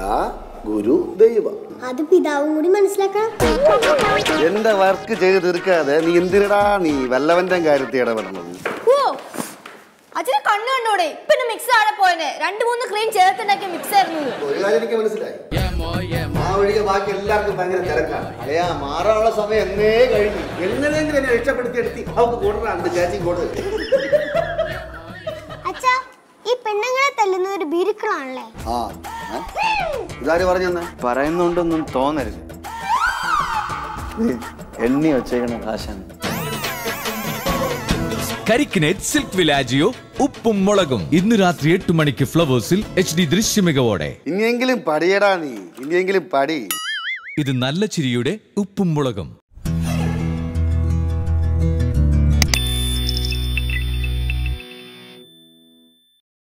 പിതാ ഗുരു ദൈവം അത് പിതാവും കൂടി മനസ്സിലാക്കണം എന്റെ വർക്ക് ചെയ്ത് തീർക്കാതെ നീ എന്തിനടാ നീ വല്ലവന്റെ കാര്യത്തിൽ ഇടപെടണം ഓ അച്ഛന് കണ്ണു കണ്ടോടെ ഇപ്പൊ മിക്സ് ആടെ പോയനെ രണ്ട് മൂന്ന് ക്രീം ചേർത്തുണ്ടാക്കിയ മിക്സ് ആയിരുന്നു ഇത്. ഒരു കാര്യം എനിക്ക് മനസ്സിലായി ആ ഒഴികെ ബാക്കി എല്ലാവർക്കും ഭയങ്കര തിരക്കാണ് അയാ മാറാനുള്ള സമയം എന്നേ കഴിഞ്ഞു എങ്ങനെയെങ്കിലും എന്നെ രക്ഷപ്പെടുത്തിയെടുത്തി അവർക്ക് കൂടുതലാണ് ചേച്ചി കൂടുതൽ അച്ഛാ ഈ പെണ്ണുങ്ങളെ തല്ലുന്ന ഒരു ബീരുക്കളാണല്ലേ ആ ഏ? ഇതാര് പറഞ്ഞെന്ന് പറയുന്നുണ്ടൊന്നും തോന്നരുത് ഇത് എണ്ണി വച്ചേക്കണ കാശാണ് കരിക്കിനേറ്റ് സിൽക്ക് വിലാജിയോ ഉപ്പും മുളകും ഇന്ന് രാത്രി എട്ട് മണിക്ക് ഫ്ലവേഴ്സിൽ എച്ച് ഡി ദൃശ്യമികവോടെ ഇനിയെങ്കിലും പടിയടാ നീ ഇനിയെങ്കിലും പടി ഇത് നല്ല ചിരിയുടെ ഉപ്പും മുളകും